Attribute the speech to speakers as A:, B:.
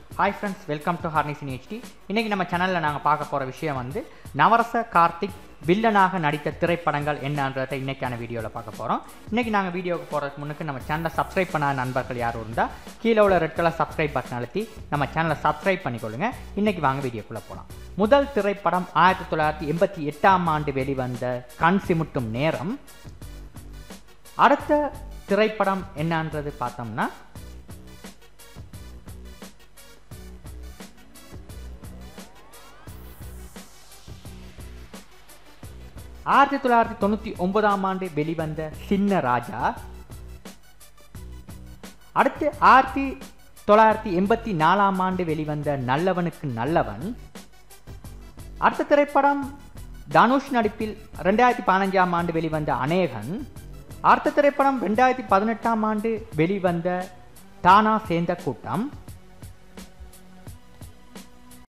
A: hi friends welcome to ஹார்னிஸ் HD இன்றைக்கி நம்ம சேனலில் நாங்கள் பார்க்க போகிற விஷயம் வந்து நவரச கார்த்திக் வில்லனாக நடித்த திரைப்படங்கள் என்னன்றதை இன்றைக்கான வீடியோவில் பார்க்க போகிறோம் இன்றைக்கி நாங்கள் வீடியோவுக்கு போகிறதுக்கு முன்னுக்கு நம்ம சேனலை சப்ஸ்கிரைப் பண்ணாத நண்பர்கள் யாரும் இருந்தால் கீழே உள்ள ரெட் கலர் சப்ஸ்கிரைப் பட்டன் அழுத்தி நம்ம சேனலை சப்ஸ்கிரைப் பண்ணிக்கொள்ளுங்க இன்றைக்கி வாங்க வீடியோக்குள்ளே போகலாம் முதல் திரைப்படம் ஆயிரத்தி தொள்ளாயிரத்தி எண்பத்தி எட்டாம் ஆண்டு வெளிவந்த கண் சிமிட்டும் நேரம் அடுத்த திரைப்படம் என்னன்றது பார்த்தோம்னா ஆயிரத்தி தொள்ளாயிரத்தி தொண்ணூற்றி ஒன்பதாம் ஆண்டு வெளிவந்த சின்ன ராஜா அடுத்து ஆயிரத்தி தொள்ளாயிரத்தி எண்பத்தி நாலாம் ஆண்டு வெளிவந்த நல்லவனுக்கு நல்லவன் அடுத்த திரைப்படம் தனுஷ் நடிப்பில் ரெண்டாயிரத்தி பதினஞ்சாம் ஆண்டு வெளிவந்த அநேகன் அடுத்த திரைப்படம் ரெண்டாயிரத்தி பதினெட்டாம் ஆண்டு வெளிவந்த தானா சேர்ந்த கூட்டம்